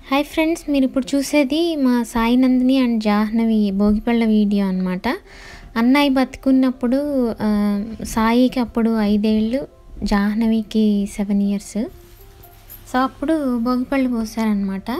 hi friends మీరు ఇప్పుడు చూసేది మా సాయి నందిని అండ్ జాహ్నవి భోగిపళ్ళ వీడియో అనమాట అన్నయ్య బతుకున్నప్పుడు ఆ, సాయికి అప్పుడు ఐదేళ్ళు జాహ్నవికి సెవెన్ ఇయర్స్ సో అప్పుడు భోగిపళ్ళు పోసారనమాట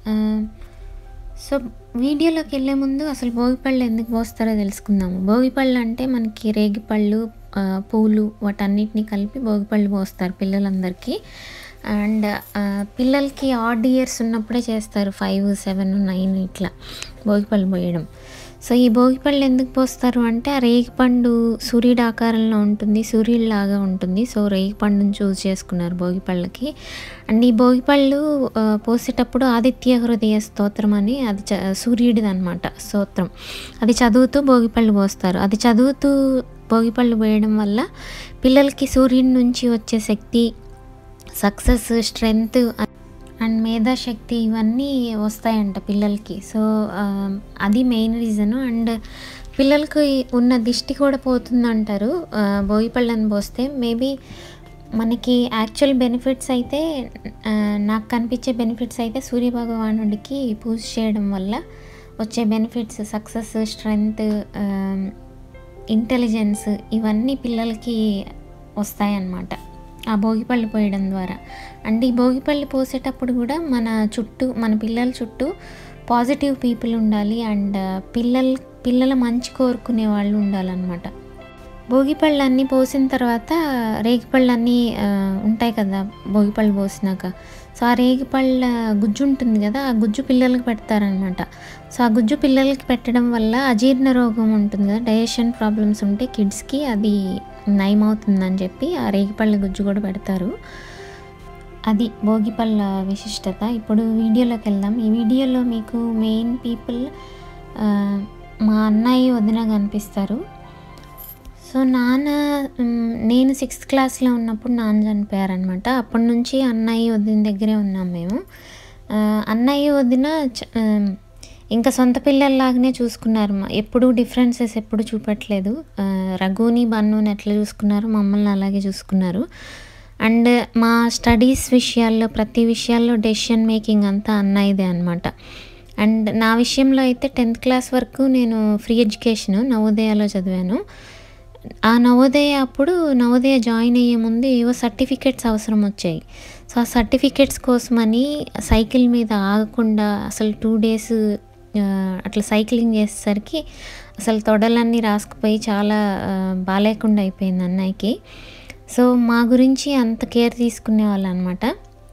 సో వీడియోలోకి వెళ్ళే ముందు అసలు భోగిపళ్ళు ఎందుకు పోస్తారో తెలుసుకుందాము భోగిపళ్ళు అంటే మనకి రేగిపళ్ళు ఆ, పూలు వాటన్నిటిని కలిపి భోగిపళ్ళు పోస్తారు పిల్లలందరికీ అండ్ ఆ, పిల్లలకి ఆడ్ ఇయర్స్ ఉన్నప్పుడే చేస్తారు ఫైవ్ సెవెన్ నైన్ ఇట్లా భోగిపళ్ళు పోయడం సో ఈ భోగిపళ్ళు ఎందుకు పోస్తారు అంటే ఆ రేగిపండు సూర్యుడు ఆకారంలో ఉంటుంది సూర్యుడిలాగా ఉంటుంది సో రేగిపండుని చూస్ చేసుకున్నారు భోగిపళ్ళకి అండ్ ఈ భోగిపళ్ళు ఆ, పోసేటప్పుడు ఆదిత్య హృదయ స్తోత్రం అని అది చ సూర్యుడిది అనమాట స్తోత్రం అది చదువుతూ భోగిపళ్ళు పోస్తారు అది చదువుతూ భోగిపళ్ళు పోయడం వల్ల పిల్లలకి సూర్యుడి నుంచి వచ్చే శక్తి సక్సెస్ స్ట్రెంగ్త్ అండ్ మేధాశక్తి ఇవన్నీ వస్తాయంట పిల్లలకి సో ఆ, అది మెయిన్ రీజను అండ్ పిల్లలకి ఉన్న దిష్టి కూడా పోతుందంటారు ఆ, భోగిపళ్ళని పోస్తే మేబీ మనకి యాక్చువల్ బెనిఫిట్స్ అయితే ఆ, నాకు కనిపించే బెనిఫిట్స్ అయితే సూర్యభగవానుడికి పూజ చేయడం వల్ల వచ్చే బెనిఫిట్స్ సక్సెస్ స్ట్రెంగ్త్ ఇంటెలిజెన్స్ ఇవన్నీ పిల్లలకి వస్తాయన్నమాట ఆ భోగిపళ్ళు పోయడం ద్వారా అండ్ ఈ భోగిపళ్ళు పోసేటప్పుడు కూడా మన చుట్టూ మన పిల్లల చుట్టూ పాజిటివ్ పీపుల్ ఉండాలి అండ్ పిల్లల పిల్లల మంచి కోరుకునే వాళ్ళు ఉండాలన్నమాట భోగిపళ్ళు అన్నీ పోసిన తర్వాత రేగిపళ్ళు అన్నీ ఆ, ఉంటాయి కదా భోగిపళ్ళు పోసినాక సో ఆ రేగిపళ్ళ గుజ్జు ఉంటుంది కదా ఆ గుజ్జు పిల్లలకి పెడతారనమాట సో ఆ గుజ్జు పిల్లలకి పెట్టడం వల్ల అజీర్ణ రోగం ఉంటుంది కదా డైజెషన్ ప్రాబ్లమ్స్ ఉంటే కిడ్స్కి అది నయమవుతుందని చెప్పి ఆ రేగిపళ్ళ గుజ్జు కూడా పెడతారు అది భోగిపళ్ళ విశిష్టత ఇప్పుడు వీడియోలోకి వెళ్దాం ఈ వీడియోలో మీకు మెయిన్ పీపుల్ మా అన్నయ్య వదిన కనిపిస్తారు సో నాన్న మ్, నేను సిక్స్త్ క్లాస్లో ఉన్నప్పుడు నాన్న చనిపోయారనమాట అప్పటి నుంచి అన్నయ్య వదిన దగ్గరే ఉన్నాం మేము ఆ, అన్నయ్య వదిన చ- ఆ, ఇంకా సొంత పిల్లల్లాగానే చూసుకున్నారు మా- ఎప్పుడూ డిఫరెన్సెస్ ఎప్పుడు చూపెట్టలేదు ఆ, రఘుని బన్నుని ఎట్లా చూసుకున్నారు మమ్మల్ని అలాగే చూసుకున్నారు అండ్ మా స్టడీస్ విషయాల్లో ప్రతి విషయాల్లో డెసిషన్ మేకింగ్ అంతా అన్నయ్యదే అనమాట అండ్ నా విషయంలో అయితే టెన్త్ క్లాస్ వరకు నేను ఫ్రీ ఎడ్యుకేషన్ నవోదయాలో చదివాను ఆ నవోదయ అప్పుడు నవోదయ జాయిన్ అయ్యే ముందు ఏవో సర్టిఫికెట్స్ అవసరం వచ్చాయి సో ఆ సర్టిఫికెట్స్ కోసమని సైకిల్ మీద ఆగకుండా అసలు టూ డేస్ అట్లా సైక్లింగ్ చేసేసరికి అసలు తొడలన్నీ రాసుకుపోయి చాలా ఆ, బాగాలేకుండా అయిపోయింది అన్నయ్యకి సో మా గురించి అంత కేర్ తీసుకునే వాళ్ళు అనమాట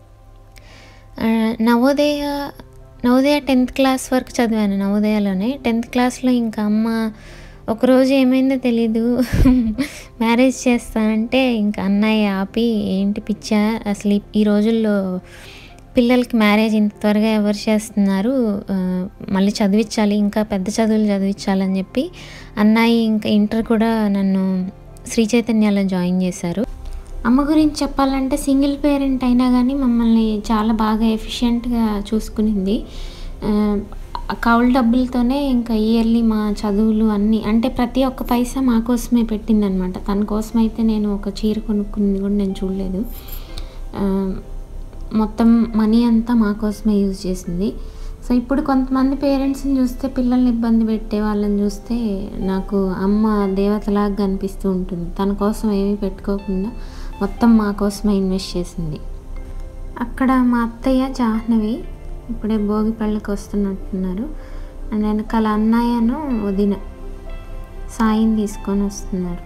నవోదయ నవోదయ టెన్త్ క్లాస్ వరకు చదివాను నవోదయలోనే టెన్త్ క్లాస్లో ఇంకా అమ్మ ఒకరోజు ఏమైందో తెలీదు మ్యారేజ్ చేస్తానంటే ఇంకా అన్నయ్య ఆపి ఏంటి పిచ్చా అసలు ఈ- ఈ రోజుల్లో పిల్లలకి మ్యారేజ్ ఇంత త్వరగా ఎవరు చేస్తున్నారు ఆ, మళ్ళీ చదివించాలి ఇంకా పెద్ద చదువులు చదివించాలని చెప్పి అన్నయ్య ఇంకా ఇంటర్ కూడా నన్ను శ్రీ చైతన్యాలో జాయిన్ చేశారు అమ్మ గురించి చెప్పాలంటే సింగిల్ పేరెంట్ అయినా కానీ మమ్మల్ని చాలా బాగా ఎఫిషియెంట్గా చూసుకునింది ఆ, కౌలు డబ్బులతోనే ఇంకా ఇయర్లీ మా చదువులు అన్నీ అంటే ప్రతి ఒక్క పైసా మా కోసమే పెట్టింది అనమాట తన కోసం అయితే నేను ఒక చీర కొనుక్కుంది కూడా నేను చూడలేదు ఆ, మొత్తం మనీ అంతా మా కోసమే యూజ్ చేసింది సో ఇప్పుడు కొంతమంది పేరెంట్స్ని చూస్తే పిల్లల్ని ఇబ్బంది పెట్టే వాళ్ళని చూస్తే నాకు అమ్మ దేవతలాగా కనిపిస్తూ ఉంటుంది తన కోసం ఏమీ పెట్టుకోకుండా మొత్తం మా కోసమే ఇన్వెస్ట్ చేసింది అక్కడ మా అత్తయ్య జాహ్నవి ఇప్పుడే భోగి పళ్ళకి వస్తున్నట్టున్నారు అండ్ వెనకాల అన్నయ్యను వదిన సాయిని తీసుకొని వస్తున్నారు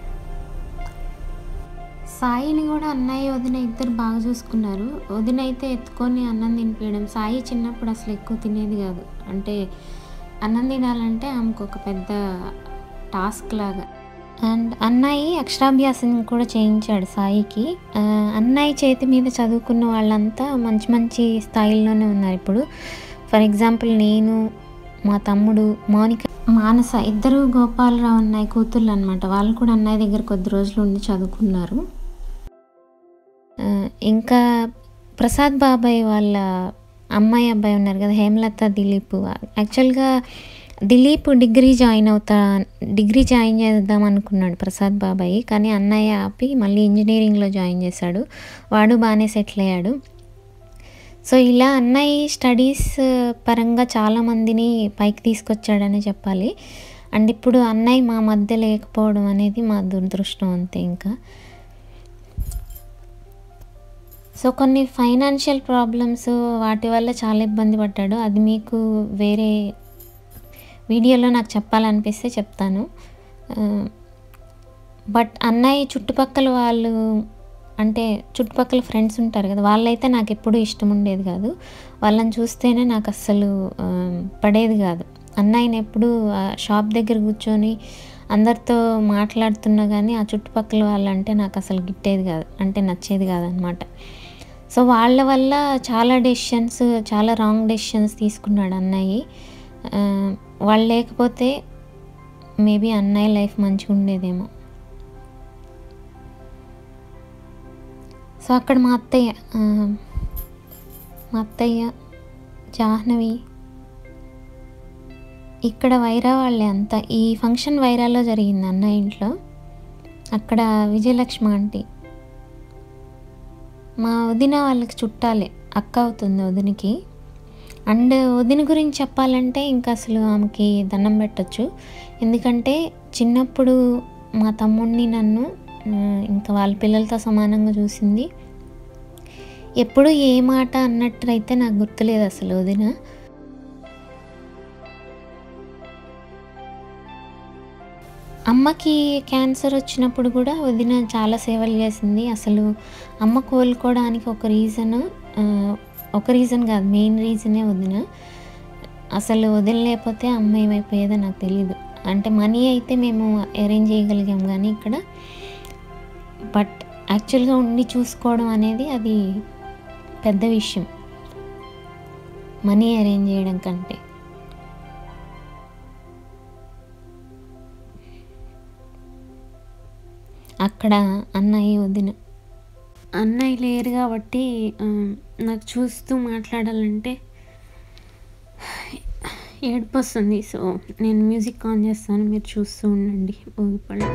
సాయిని కూడా అన్నయ్య వదిన ఇద్దరు బాగా చూసుకున్నారు వదిన అయితే ఎత్తుకొని అన్నం తినిపించడం సాయి చిన్నప్పుడు అసలు ఎక్కువ తినేది కాదు అంటే అన్నం తినాలంటే ఆమెకు ఒక పెద్ద టాస్క్ లాగా అండ్ అన్నయ్య అక్షరాభ్యాసం కూడా చేయించాడు సాయికి ఆ, అన్నయ్య చేతి మీద చదువుకున్న వాళ్ళంతా మంచి మంచి స్థాయిల్లోనే ఉన్నారు ఇప్పుడు ఫర్ ఎగ్జాంపుల్ నేను మా తమ్ముడు మౌనిక మానస ఇద్దరు గోపాలరావు అన్నయ్య కూతుర్లు అనమాట వాళ్ళు కూడా అన్నయ్య దగ్గర కొద్ది రోజులు ఉండి చదువుకున్నారు ఆ, ఇంకా ప్రసాద్ బాబాయ్ వాళ్ళ అమ్మాయి అబ్బాయి ఉన్నారు కదా హేమలత దిలీప్ యాక్చువల్గా దిలీప్ డిగ్రీ జాయిన్ అవుతా డిగ్రీ జాయిన్ చేద్దాం అనుకున్నాడు ప్రసాద్ బాబాయ్ కానీ అన్నయ్య ఆపి మళ్ళీ ఇంజనీరింగ్లో జాయిన్ చేశాడు వాడు బాగానే సెటిల్ అయ్యాడు సో ఇలా అన్నయ్య స్టడీస్ పరంగా చాలామందిని పైకి తీసుకొచ్చాడని చెప్పాలి అండ్ ఇప్పుడు అన్నయ్య మా మధ్య లేకపోవడం అనేది మా దురదృష్టం అంతే ఇంకా సో కొన్ని ఫైనాన్షియల్ ప్రాబ్లమ్స్ వాటి వల్ల చాలా ఇబ్బంది పడ్డాడు అది మీకు వేరే వీడియోలో నాకు చెప్పాలనిపిస్తే చెప్తాను బట్ అన్నయ్య చుట్టుపక్కల వాళ్ళు అంటే చుట్టుపక్కల ఫ్రెండ్స్ ఉంటారు కదా వాళ్ళైతే నాకు ఎప్పుడూ ఇష్టం ఉండేది కాదు వాళ్ళని చూస్తేనే నాకు అస్సలు ఆ, పడేది కాదు అన్నయ్యని ఎప్పుడు షాప్ దగ్గర కూర్చొని అందరితో మాట్లాడుతున్నా కానీ ఆ చుట్టుపక్కల వాళ్ళంటే నాకు అసలు గిట్టేది కాదు అంటే నచ్చేది కాదనమాట సో వాళ్ళ వల్ల చాలా డెసిషన్స్ చాలా రాంగ్ డెసిషన్స్ తీసుకున్నాడు అన్నయ్య ఆ, వాళ్ళు లేకపోతే మేబీ అన్నయ్య లైఫ్ మంచిగా ఉండేదేమో సో అక్కడ మా అత్తయ్య ఆ, మా అత్తయ్య జాహ్నవి ఇక్కడ వైరా వాళ్ళే అంతా ఈ ఫంక్షన్ వైరాలో జరిగింది అన్న ఇంట్లో అక్కడ విజయలక్ష్మి ఆంటీ మా వదిన వాళ్ళకి చుట్టాలే అక్క అవుతుంది వదినికి అండ్ వదిన గురించి చెప్పాలంటే ఇంకా అసలు ఆమెకి దండం పెట్టచ్చు ఎందుకంటే చిన్నప్పుడు మా తమ్ముడిని నన్ను ఆ, ఇంకా వాళ్ళ పిల్లలతో సమానంగా చూసింది ఎప్పుడు ఏ మాట అన్నట్టయితే నాకు గుర్తులేదు అసలు వదిన అమ్మకి క్యాన్సర్ వచ్చినప్పుడు కూడా వదిన చాలా సేవలు చేసింది అసలు అమ్మ కోలుకోవడానికి ఒక రీజన్ ఒక రీజన్ కాదు మెయిన్ రీజనే వదిన అసలు వదిలేకపోతే అమ్మ ఏమైపోయేదో నాకు తెలియదు అంటే మనీ అయితే మేము అరేంజ్ చేయగలిగాం కానీ ఇక్కడ బట్ యాక్చువల్గా ఉండి చూసుకోవడం అనేది అది పెద్ద విషయం మనీ అరేంజ్ చేయడం కంటే అక్కడ అన్నయ్య వదిన అన్నయ్య లేరు కాబట్టి ఆ, నాకు చూస్తూ మాట్లాడాలంటే ఏడుపు వస్తుంది సో నేను మ్యూజిక్ ఆన్ చేస్తాను మీరు చూస్తూ ఉండండి ఊగిపళ్ళు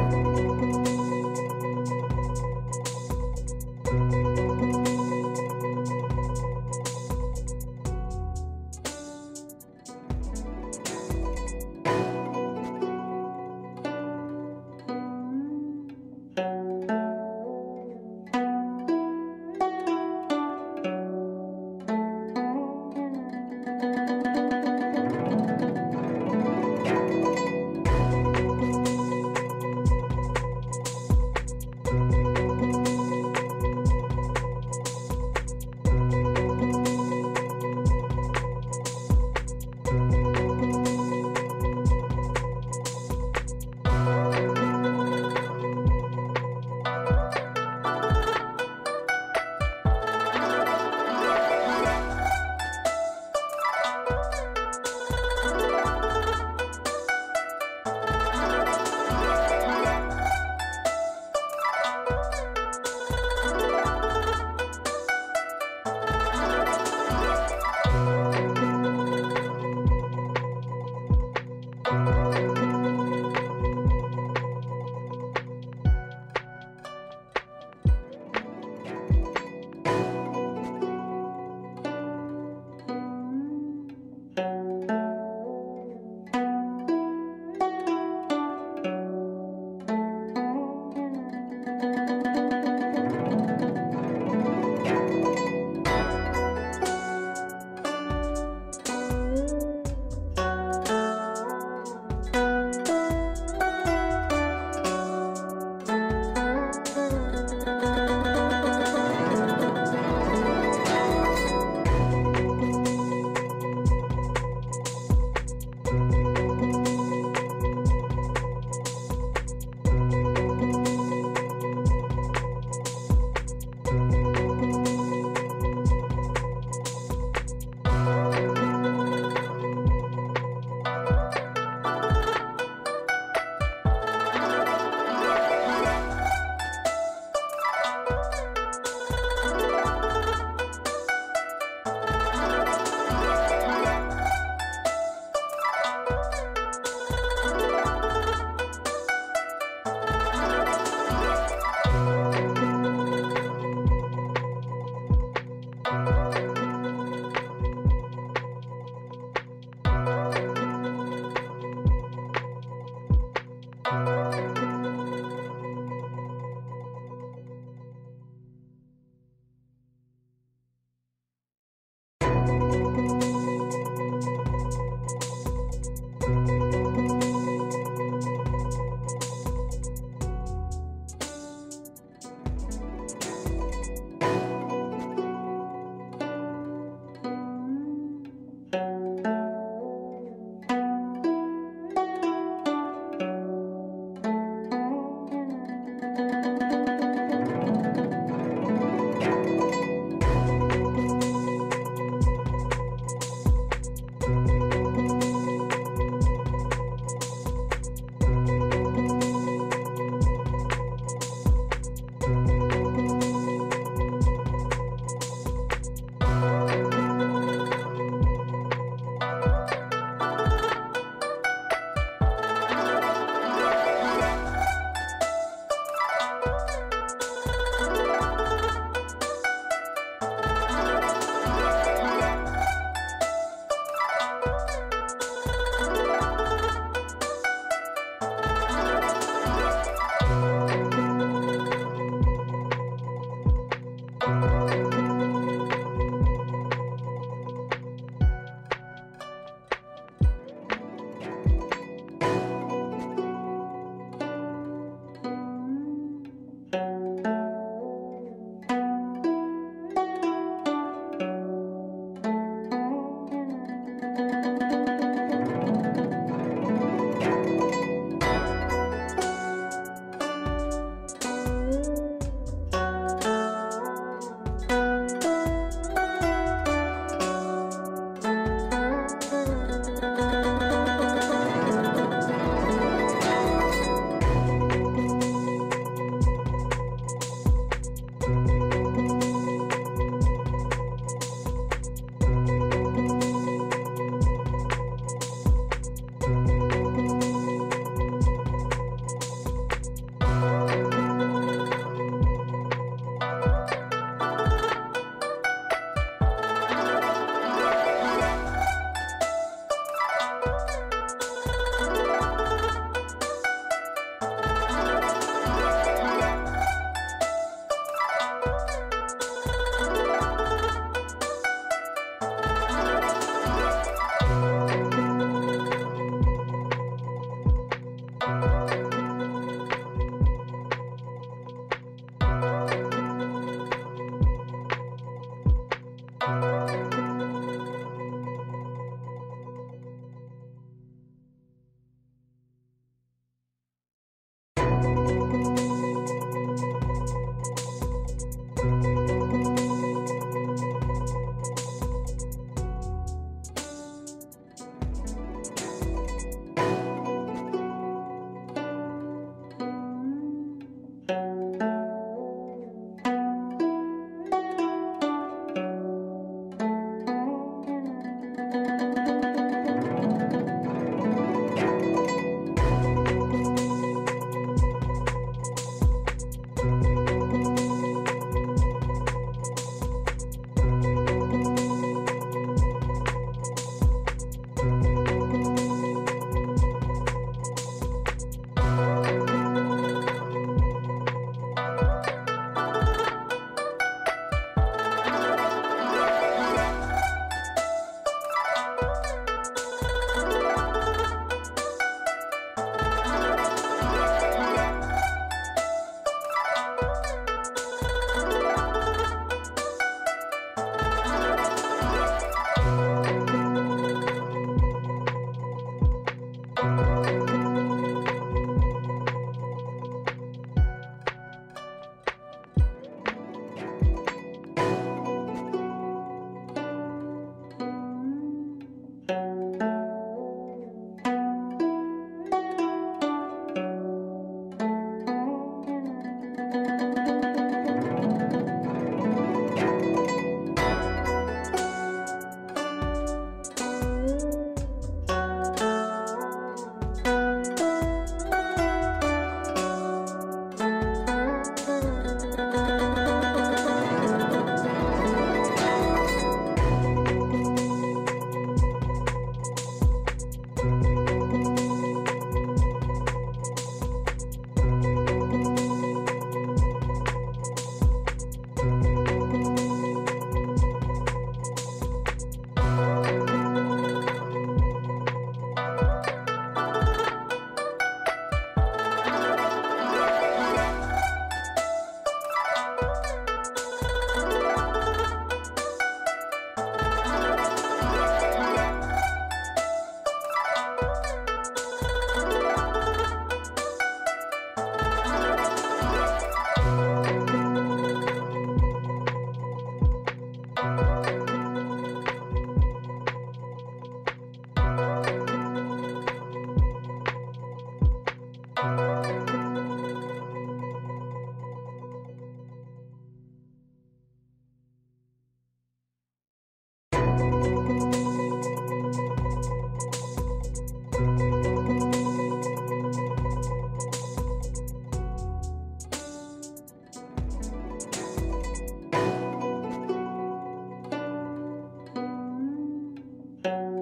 బాయ్